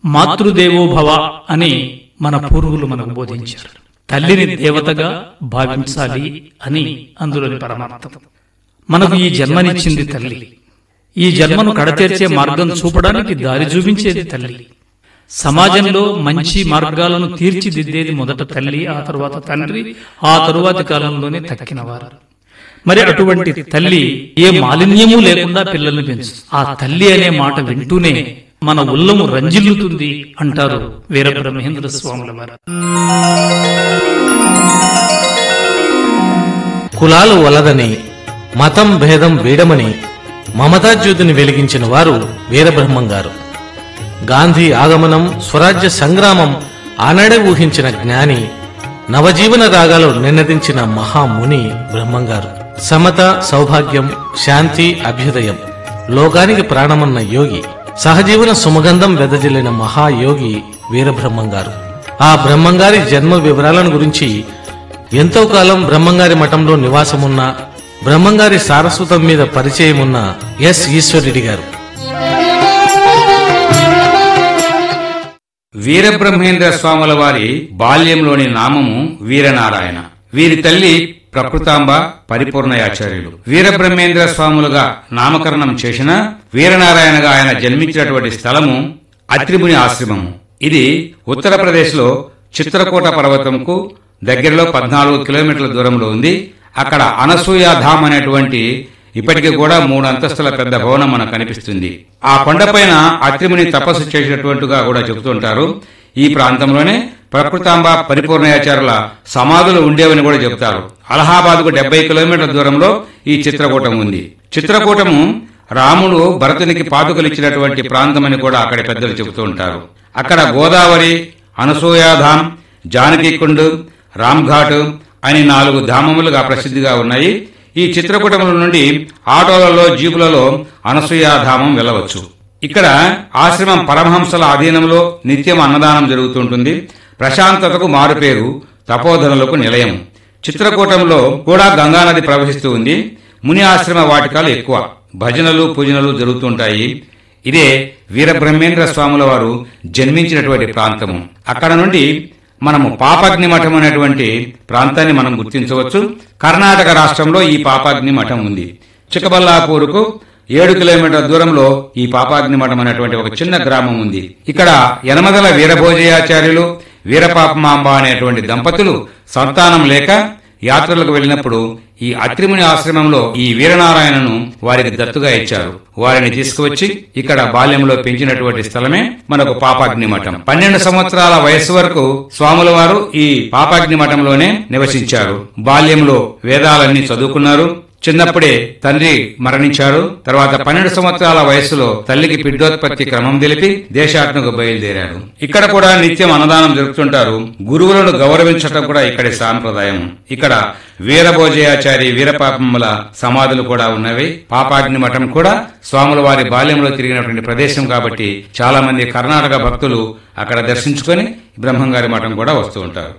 మాతృదేవోభవ అని మన పూర్వులు మనకు బోధించారు తల్లిని దేవతగా భావించాలి అని అందులోని పరమార్థం మనకు ఈ జన్మనిచ్చింది తల్లి ఈ జన్మను కడతీర్చే మార్గం చూపడానికి దారి చూపించేది తల్లి సమాజంలో మంచి మార్గాలను తీర్చిదిద్దేది మొదట తల్లి ఆ తరువాత తండ్రి ఆ తరువాతి కాలంలోనే తక్కినవారు మరి అటువంటి తల్లి ఏ మాలిన్యము లేకుండా పిల్లల్ని పెంచు ఆ తల్లి అనే మాట వింటూనే మన ఉల్లము రంజిల్లుతుంది అంటారు వీరబ్రహ్మేంద్ర స్వాముల వారు కులాలు వలదని మతం భేదం వీడమని మమతాజ్యోతిని వెలిగించిన వారు వీరబ్రహ్మం గారు గాంధీ ఆగమనం స్వరాజ్య సంగ్రామం ఆనాడే ఊహించిన జ్ఞాని నవజీవన రాగాలు నిన్నదించిన మహాముని బ్రహ్మంగారు సమత సౌభాగ్యం శాంతి అభ్యుదయం లోకానికి ప్రాణమన్న యోగి సహజీవన సుమగంధం వెదజల్లిన మహాయోగి వీరబ్రహ్మం గారు ఆ బ్రహ్మంగారి జన్మ వివరాలను గురించి ఎంతో కాలం బ్రహ్మంగారి మఠంలో నివాసమున్న బ్రహ్మంగారి సారస్వతం మీద పరిచయం ఉన్న ఎస్ ఈశ్వరెడ్డి గారు వీరబ్రహ్మేంద్ర స్వాముల వారి బాల్యంలోని నామము వీరనారాయణ వీరి తల్లి ప్రకృతాంబ పరిపూర్ణయాచార్యులు వీరబ్రహ్మేంద్ర స్వాములుగా నామకరణం చేసిన వీరనారాయణగా ఆయన జన్మించినటువంటి స్థలము అత్రిముని ఆశ్రమము ఇది ఉత్తరప్రదేశ్లో చిత్రకూట పర్వతంకు దగ్గరలో పద్నాలుగు కిలోమీటర్ల దూరంలో ఉంది అక్కడ అనసూయాధామ్ అనేటువంటి ఇప్పటికీ కూడా మూడు అంతస్తుల పెద్ద భవనం మనకు కనిపిస్తుంది ఆ కొండపైన అత్రిముని తపస్సు చేసినటువంటిగా కూడా చెబుతుంటారు ఈ ప్రాంతంలోనే ప్రకృతాంబ పరిపూర్ణయాచారుల సమాధులు ఉండేవని కూడా చెబుతారు అలహాబాద్కు డెబ్బై కిలోమీటర్ల దూరంలో ఈ చిత్రకూటం ఉంది చిత్రకూటము రాముడు భరతునికి పాదుకలిచ్చినటువంటి ప్రాంతమని కూడా అక్కడి పెద్దలు చెబుతూ ఉంటారు అక్కడ గోదావరి అనసూయాధామ్ జానకికుండు రామ్ఘాట్ అని నాలుగు ధామములుగా ప్రసిద్ధిగా ఉన్నాయి ఈ చిత్రకూటముల నుండి ఆటోలలో జీపులలో అనసూయాధామం వెళ్ళవచ్చు ఇక్కడ ఆశ్రమం పరమహంసల అధీనంలో నిత్యం అన్నదానం జరుగుతుంటుంది ప్రశాంతతకు మారుపేరు తపోధనులకు నిలయం చిత్రకూటంలో కూడా గంగానది ప్రవహిస్తూ ఉంది ముని ఆశ్రమ వాటికాలు ఎక్కువ భజనలు పూజనలు జరుగుతుంటాయి ఇదే వీరబ్రహ్మేంద్ర స్వాముల వారు జన్మించినటువంటి ప్రాంతము అక్కడ నుండి మనము పాపాగ్ని మఠం అనేటువంటి ప్రాంతాన్ని మనం గుర్తించవచ్చు కర్ణాటక రాష్ట్రంలో ఈ పాపాగ్ని మఠం ఉంది చిక్కబల్లాపూర్కు ఏడు కిలోమీటర్ల దూరంలో ఈ పాపాగ్ని మఠం అనేటువంటి ఒక చిన్న గ్రామం ఉంది ఇక్కడ యనమదల వీరభోజయాచార్యులు వీరపాపమాంబ అనేటువంటి దంపతులు సంతానం లేక యాత్రలకు వెళ్ళినప్పుడు ఈ అత్రిముని ఆశ్రమంలో ఈ వీరనారాయణను వారికి దత్తుగా ఇచ్చారు వారిని తీసుకువచ్చి ఇక్కడ బాల్యంలో పెంచినటువంటి స్థలమే మనకు పాపాగ్ని మఠం పన్నెండు సంవత్సరాల వయస్సు వరకు స్వాముల వారు ఈ పాపాగ్ని మఠంలోనే నివసించారు బాల్యంలో వేదాలన్నీ చదువుకున్నారు చిన్నప్పుడే తండ్రి మరణించారు తర్వాత పన్నెండు సంవత్సరాల వయస్సులో తల్లికి బిడ్డోత్పత్తి క్రమం తెలిపి దేశాటనకు బయలుదేరారు ఇక్కడ కూడా నిత్యం అన్నదానం జరుపుతుంటారు గురువులను గౌరవించటం కూడా ఇక్కడి సాంప్రదాయం ఇక్కడ వీరభోజయాచారి వీరపాపముల సమాధులు కూడా ఉన్నవి పాపాగ్ని మఠం కూడా స్వాముల వారి బాల్యంలో తిరిగినటువంటి ప్రదేశం కాబట్టి చాలా మంది కర్ణాటక భక్తులు అక్కడ దర్శించుకొని బ్రహ్మంగారి మఠం కూడా వస్తూ ఉంటారు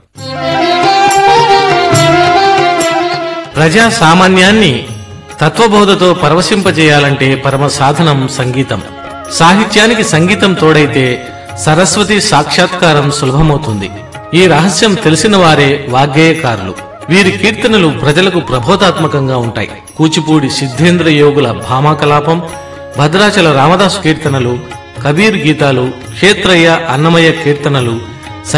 ప్రజా సామాన్యాన్ని తత్వబోధతో పరవశింపజేయాలంటే పరమ సాధనం సంగీతం సాహిత్యానికి సంగీతం తోడైతే సరస్వతి సాక్షాత్కారం సులభమవుతుంది ఈ రహస్యం తెలిసిన వారే వాగ్గేయకారులు వీరి కీర్తనలు ప్రజలకు ప్రబోధాత్మకంగా ఉంటాయి కూచిపూడి సిద్ధేంద్ర యోగుల భామాకలాపం భద్రాచల రామదాసు కీర్తనలు కబీర్ గీతాలు క్షేత్రయ్య అన్నమయ్య కీర్తనలు